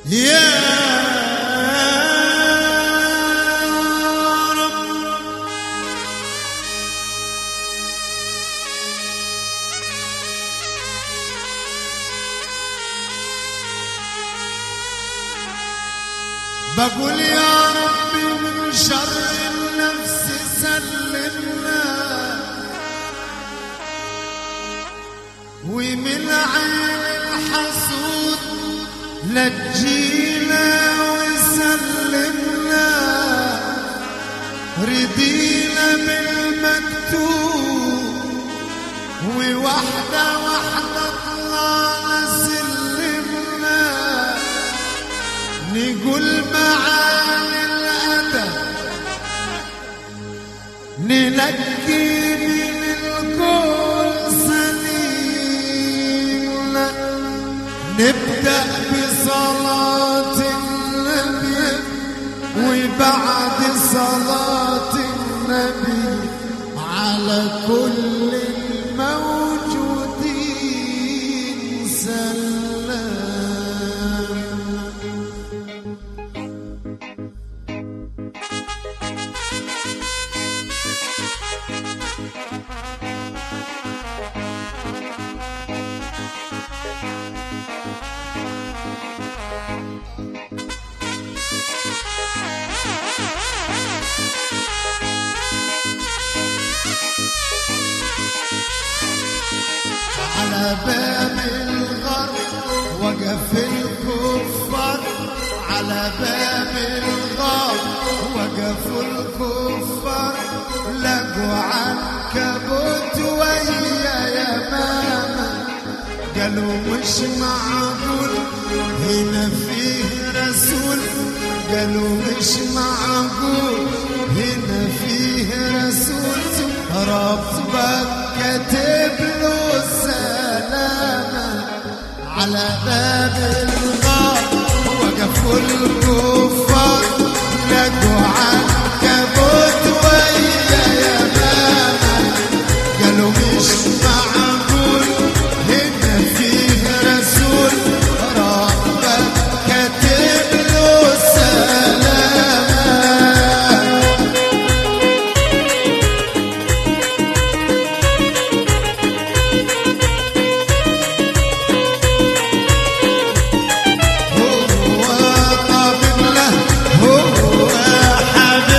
يا رب بقول يا ربي من شر النفس سلمنا ومن عين الحسود نجينا وسلمنا ردينا بالمكتوب ووحدة وحدة طلعنا سلمنا نقول معاني الأدب ننجي من الكل سليم نبدأ بصلاة النبي وبعد صلاة النبي على كل الموجودين سلام على باب الغرب وقف الكفار على باب الغرب وقفوا الكفار لقوا عنكبوت ويا يمامة قالوا مش معقول هنا فيه رسول قالوا مش معقول هنا فيه رسول ربك كاتب له السلامة على باب الغار وقفوا الكفار لقوا عنكبوت ويا يمامة قالوا مش معقول هنا فيه رسول ربك كاتب له السلامة هو طبيب له هو حبيب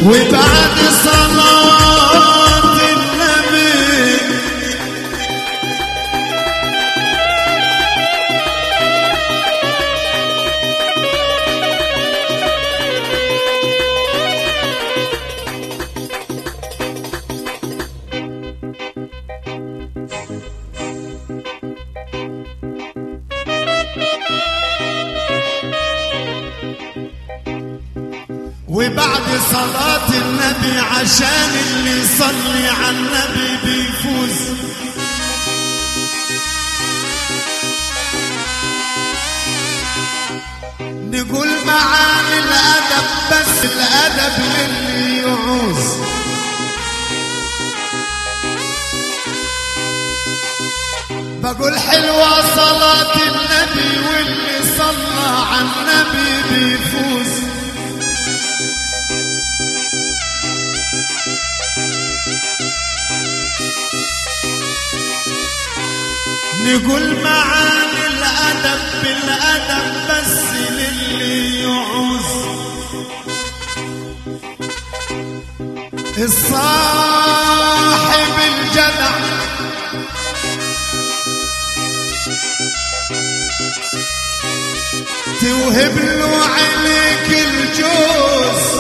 وبعد صلاة النبي وبعد صلاة النبي عشان اللي يصلي على النبي بيفوز نقول معاني الأدب بس الأدب للي يعوز بقول حلوة صلاة النبي واللي صلى على النبي بيفوز نقول معاني الأدب بالأدب بس للي يعوز الصاحب الجدع توهب له عليك الجوز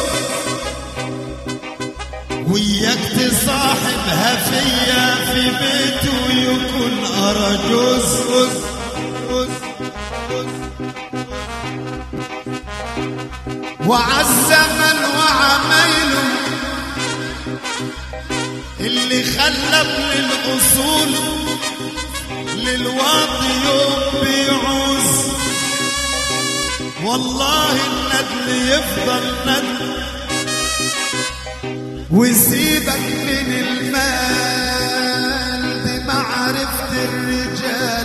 وياك تصاحبها فيا في بيته يكون أرجوز أز أز أز وعالزمن وعمايله اللي خلى للأصول للواطي يوم بيعوز والله الندل يفضل ندل وسيبك من المال دي معرفة الرجال